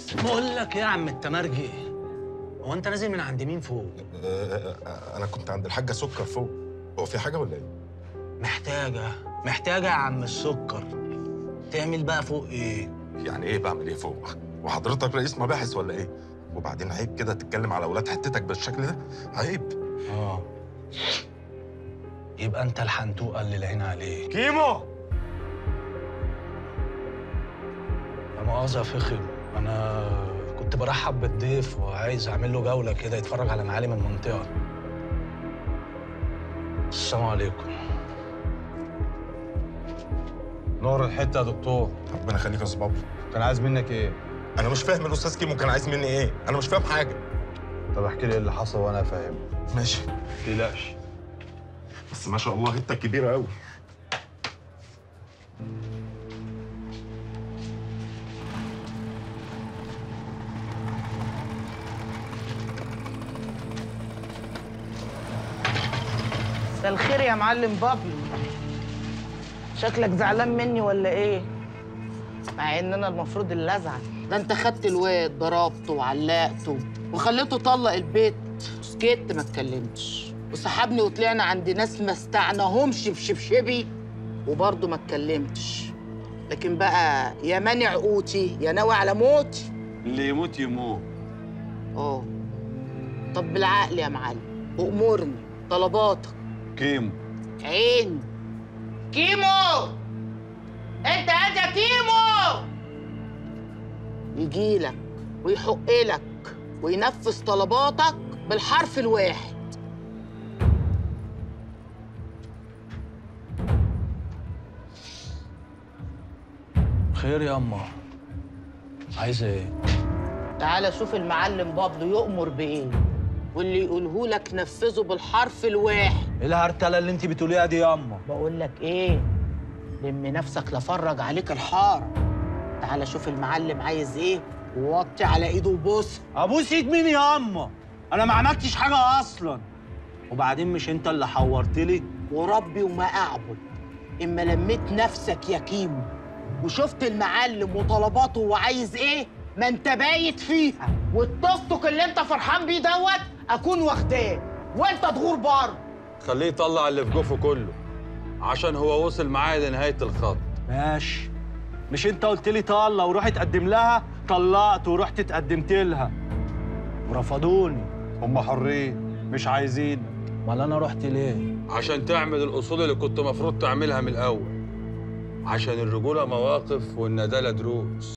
بقول لك ايه يا عم التمرجي هو انت نازل من عند مين فوق آه، انا كنت عند الحاجه سكر فوق هو في حاجه ولا ايه محتاجه محتاجه يا عم السكر تعمل بقى فوق ايه يعني ايه بعمل ايه فوق وحضرتك رئيس مباحث ولا ايه وبعدين عيب كده تتكلم على اولاد حتتك بالشكل ده عيب اه يبقى انت الحنتوقه اللي العين عليك كيمو لا مؤاخذه يا فخم انا كنت برحب بالضيف وعايز اعمل له جوله كده يتفرج على معالم المنطقه السلام عليكم نور الحته يا دكتور ربنا يخليك يا صباب كان عايز منك ايه انا مش فاهم الاستاذ كيمو كان عايز مني ايه انا مش فاهم حاجه طب احكي لي ايه اللي حصل وانا فاهم ماشي تقلقش بس ما شاء الله حته كبيره قوي مساء الخير يا معلم بابلو شكلك زعلان مني ولا ايه مع ان انا المفروض اللي ازعل ده انت خدت الواد ضربته وعلقته وخليته طلق البيت سكت ما اتكلمتش وسحبني وطلعنا عند ناس ما استعناهمش بشبشبي وبرضه ما اتكلمتش لكن بقى يا مانع قوتي يا ناوي على موتي اللي يموت يموت اه طب بالعقل يا معلم وامرني طلباتك كيمو عين كيمو انت قاعد يا كيمو يجيلك ويحق لك وينفذ طلباتك بالحرف الواحد خير يا اما عايزه ايه تعالى شوف المعلم بابلو يؤمر بايه واللي يقوله لك نفذه بالحرف الواحد ايه الهرتله اللي انت بتقوليها دي يا اما بقول لك ايه لم نفسك لفرج عليك الحاره تعالى شوف المعلم عايز ايه ووطي على ايده وبص ابوس ايد مين يا اما انا ما عملتش حاجه اصلا وبعدين مش انت اللي حورت لي وربي وما اعبد اما لميت نفسك يا كيمو وشفت المعلم وطلباته وعايز ايه ما انت بايت فيها والتوك اللي انت فرحان بيه دوت اكون واخداه وانت تغور بره خليه يطلع اللي في جوفه كله عشان هو وصل معايا لنهايه الخط ماشي مش انت قلت لي طلع وروح اتقدم لها طلعت ورحت اتقدمت لها ورفضوني هم حرين مش عايزين امال انا رحت ليه عشان تعمل الاصول اللي كنت مفروض تعملها من الاول عشان الرجوله مواقف والندالة دروس